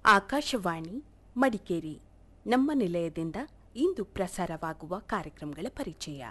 ಆಕಾಶವಾಣಿ ಮಡಿಕೇರಿ ನಮ್ಮ ನಿಲಯದಿಂದ ಇಂದು ಪ್ರಸಾರವಾಗುವ ಕಾರ್ಯಕ್ರಮಗಳ ಪರಿಚಯ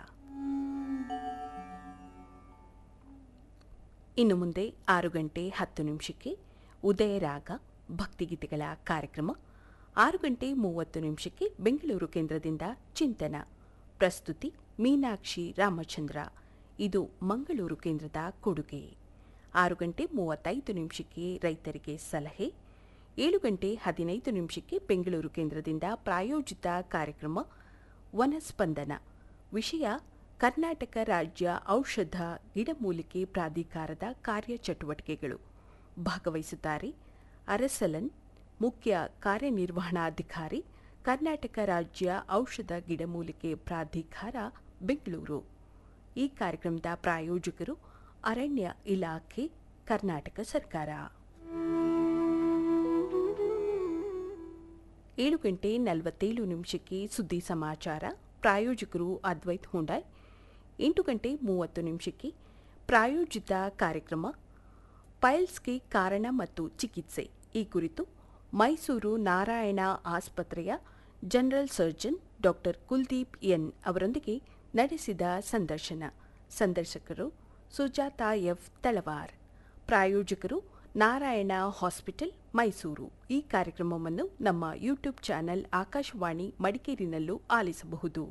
ಇನ್ನು ಮುಂದೆ ಆರು ಗಂಟೆ ಹತ್ತು ನಿಮಿಷಕ್ಕೆ ಉದಯರಾಗ ಭಕ್ತಿಗೀತೆಗಳ ಕಾರ್ಯಕ್ರಮ ಆರು ಗಂಟೆ ಮೂವತ್ತು ನಿಮಿಷಕ್ಕೆ ಬೆಂಗಳೂರು ಕೇಂದ್ರದಿಂದ ಚಿಂತನ ಪ್ರಸ್ತುತಿ ಮೀನಾಕ್ಷಿ ರಾಮಚಂದ್ರ ಇದು ಮಂಗಳೂರು ಕೇಂದ್ರದ ಕೊಡುಗೆ ಆರು ಗಂಟೆ ಮೂವತ್ತೈದು ನಿಮಿಷಕ್ಕೆ ರೈತರಿಗೆ ಸಲಹೆ ಏಳು ಗಂಟೆ ಹದಿನೈದು ನಿಮಿಷಕ್ಕೆ ಬೆಂಗಳೂರು ಕೇಂದ್ರದಿಂದ ಪ್ರಾಯೋಜಿತ ಕಾರ್ಯಕ್ರಮ ವನಸ್ಪಂದನ ವಿಷಯ ಕರ್ನಾಟಕ ರಾಜ್ಯ ಔಷಧ ಗಿಡಮೂಲಿಕೆ ಪ್ರಾಧಿಕಾರದ ಕಾರ್ಯಚಟುವಟಿಕೆಗಳು ಭಾಗವಹಿಸುತ್ತಾರೆ ಅರಸಲನ್ ಮುಖ್ಯ ಕಾರ್ಯನಿರ್ವಹಣಾಧಿಕಾರಿ ಕರ್ನಾಟಕ ರಾಜ್ಯ ಔಷಧ ಗಿಡಮೂಲಿಕೆ ಪ್ರಾಧಿಕಾರ ಬೆಂಗಳೂರು ಈ ಕಾರ್ಯಕ್ರಮದ ಪ್ರಾಯೋಜಕರು ಅರಣ್ಯ ಇಲಾಖೆ ಕರ್ನಾಟಕ ಸರ್ಕಾರ ಏಳು ಗಂಟೆ ನಲವತ್ತೇಳು ನಿಮಿಷಕ್ಕೆ ಸುದ್ದಿ ಸಮಾಚಾರ ಪ್ರಾಯೋಜಕರು ಅದ್ವೈತ್ ಹುಂಡಾಯ್ ಎಂಟು ಗಂಟೆ ಮೂವತ್ತು ನಿಮಿಷಕ್ಕೆ ಪ್ರಾಯೋಜಿತ ಕಾರ್ಯಕ್ರಮ ಪೈಲ್ಸ್ಗೆ ಕಾರಣ ಮತ್ತು ಚಿಕಿತ್ಸೆ ಈ ಕುರಿತು ಮೈಸೂರು ನಾರಾಯಣ ಆಸ್ಪತ್ರೆಯ general surgeon doctor Kuldeep N ಅವರೊಂದಿಗೆ ನಡೆಸಿದ ಸಂದರ್ಶನ ಸಂದರ್ಶಕರು ಸುಜಾತಾ ಎಫ್ ತಳವಾರ್ ಪ್ರಾಯೋಜಕರು ನಾರಾಯಣ ಹಾಸ್ಪಿಟಲ್ ಮೈಸೂರು ಈ ಕಾರ್ಯಕ್ರಮವನ್ನು ನಮ್ಮ ಯೂಟ್ಯೂಬ್ ಚಾನೆಲ್ ಆಕಾಶವಾಣಿ ಮಡಿಕೇರಿನಲ್ಲೂ ಆಲಿಸಬಹುದು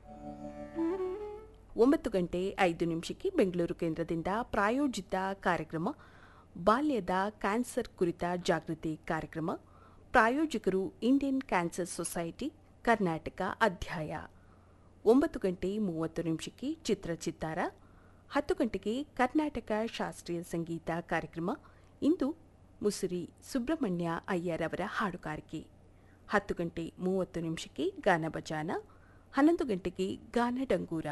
ಒಂಬತ್ತು ಗಂಟೆ ಐದು ನಿಮಿಷಕ್ಕೆ ಬೆಂಗಳೂರು ಕೇಂದ್ರದಿಂದ ಪ್ರಾಯೋಜಿತ ಕಾರ್ಯಕ್ರಮ ಬಾಲ್ಯದ ಕ್ಯಾನ್ಸರ್ ಕುರಿತ ಜಾಗೃತಿ ಕಾರ್ಯಕ್ರಮ ಪ್ರಾಯೋಜಕರು ಇಂಡಿಯನ್ ಕ್ಯಾನ್ಸರ್ ಸೊಸೈಟಿ ಕರ್ನಾಟಕ ಅಧ್ಯಾಯ ಒಂಬತ್ತು ಗಂಟೆ ಮೂವತ್ತು ನಿಮಿಷಕ್ಕೆ ಚಿತ್ರಚಿತ್ತಾರ ಹತ್ತು ಗಂಟೆಗೆ ಕರ್ನಾಟಕ ಶಾಸ್ತ್ರೀಯ ಸಂಗೀತ ಕಾರ್ಯಕ್ರಮ ಇಂದು ಮುಸುರಿ ಸುಬ್ರಹ್ಮಣ್ಯ ಅಯ್ಯರ್ ಅವರ ಹಾಡುಗಾರಿಕೆ ಹತ್ತು ಗಂಟೆ ಮೂವತ್ತು ನಿಮಿಷಕ್ಕೆ ಗಾನ ಬಜಾನ ಹನ್ನೊಂದು ಗಂಟೆಗೆ ಗಾನ ಡಂಗೂರ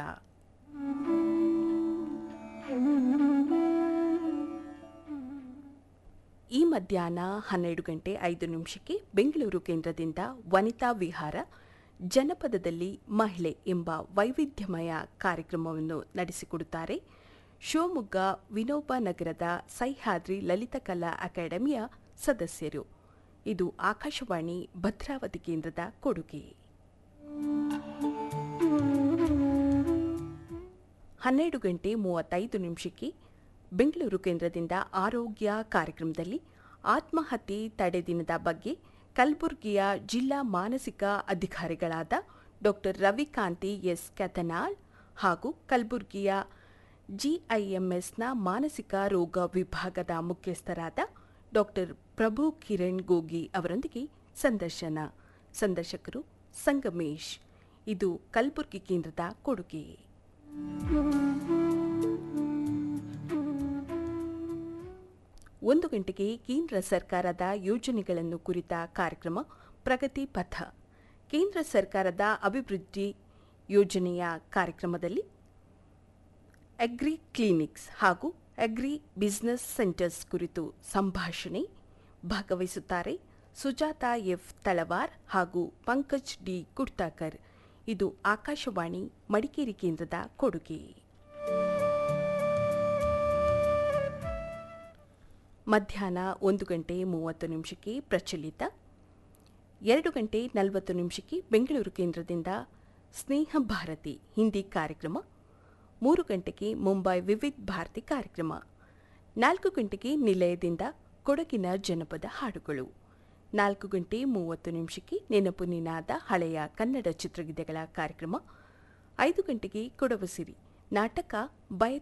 ಈ ಮಧ್ಯಾಹ್ನ ಹನ್ನೆರಡು ಗಂಟೆ ಐದು ನಿಮಿಷಕ್ಕೆ ಬೆಂಗಳೂರು ಕೇಂದ್ರದಿಂದ ವನಿತಾ ವಿಹಾರ ಜನಪದದಲ್ಲಿ ಮಹಿಳೆ ಎಂಬ ವೈವಿಧ್ಯಮಯ ಕಾರ್ಯಕ್ರಮವನ್ನು ನಡೆಸಿಕೊಡುತ್ತಾರೆ ಶಿವಮೊಗ್ಗ ವಿನೋಬ ನಗರದ ಸಹ್ಯಾದ್ರಿ ಲಲಿತಕಲಾ ಅಕಾಡೆಮಿಯ ಸದಸ್ಯರು ಇದು ಆಕಾಶವಾಣಿ ಭದ್ರಾವತಿ ಕೇಂದ್ರದ ಕೊಡುಗೆ ಹನ್ನೆರಡು ಗಂಟೆ ಮೂವತ್ತೈದು ನಿಮಿಷಕ್ಕೆ ಬೆಂಗಳೂರು ಕೇಂದ್ರದಿಂದ ಆರೋಗ್ಯ ಕಾರ್ಯಕ್ರಮದಲ್ಲಿ ಆತ್ಮಹತ್ಯೆ ತಡೆ ದಿನದ ಬಗ್ಗೆ ಕಲಬುರಗಿಯ ಜಿಲ್ಲಾ ಮಾನಸಿಕ ಅಧಿಕಾರಿಗಳಾದ ಡಾಕ್ಟರ್ ರವಿಕಾಂತಿ ಎಸ್ ಕ್ಯಾತನಾಳ್ ಹಾಗೂ ಕಲಬುರಗಿಯ ಜಿಐಎಂಎಸ್ನ ಮಾನಸಿಕ ರೋಗ ವಿಭಾಗದ ಮುಖ್ಯಸ್ಥರಾದ ಡಾಕ್ಟರ್ ಪ್ರಭು ಕಿರಣ್ ಗೋಗಿ ಅವರೊಂದಿಗೆ ಸಂದರ್ಶನ ಸಂದರ್ಶಕರು ಸಂಗಮೇಶ್ ಇದು ಕಲಬುರಗಿ ಕೇಂದ್ರದ ಕೊಡುಗೆ ಒಂದು ಗಂಟೆಗೆ ಕೇಂದ್ರ ಸರ್ಕಾರದ ಯೋಜನೆಗಳನ್ನು ಕುರಿತ ಕಾರ್ಯಕ್ರಮ ಪ್ರಗತಿ ಪಥ ಕೇಂದ್ರ ಸರ್ಕಾರದ ಅಭಿವೃದ್ಧಿ ಯೋಜನೆಯ ಕಾರ್ಯಕ್ರಮದಲ್ಲಿ ಅಗ್ರಿ ಕ್ಲಿನಿಕ್ಸ್ ಹಾಗೂ ಅಗ್ರಿ ಬಿಸಿನೆಸ್ ಸೆಂಟರ್ಸ್ ಕುರಿತು ಸಂಭಾಷಣೆ ಭಾಗವಹಿಸುತ್ತಾರೆ ಸುಜಾತಾ ಎಫ್ ತಳವಾರ್ ಹಾಗೂ ಪಂಕಜ್ ಡಿ ಕುರ್ತಾಕರ್ ಇದು ಆಕಾಶವಾಣಿ ಮಡಿಕೇರಿ ಕೇಂದ್ರದ ಕೊಡುಗೆ ಮಧ್ಯಾಹ್ನ ಒಂದು ಗಂಟೆ ಮೂವತ್ತು ನಿಮಿಷಕ್ಕೆ ಪ್ರಚಲಿತ ಎರಡು ಗಂಟೆ ನಲವತ್ತು ನಿಮಿಷಕ್ಕೆ ಬೆಂಗಳೂರು ಕೇಂದ್ರದಿಂದ ಸ್ನೇಹ ಭಾರತಿ ಹಿಂದಿ ಕಾರ್ಯಕ್ರಮ ಮೂರು ಗಂಟೆಗೆ ಮುಂಬೈ ವಿವಿಧ ಭಾರತಿ ಕಾರ್ಯಕ್ರಮ ನಾಲ್ಕು ಗಂಟೆಗೆ ನಿಲಯದಿಂದ ಕೊಡಗಿನ ಜನಪದ ಹಾಡುಗಳು ನಾಲ್ಕು ಗಂಟೆ ಮೂವತ್ತು ನಿಮಿಷಕ್ಕೆ ನೆನಪು ನಿನಾದ ಹಳೆಯ ಕನ್ನಡ ಚಿತ್ರಗೀತೆಗಳ ಕಾರ್ಯಕ್ರಮ ಐದು ಗಂಟೆಗೆ ಕೊಡವಸಿರಿ ನಾಟಕ ಬಯ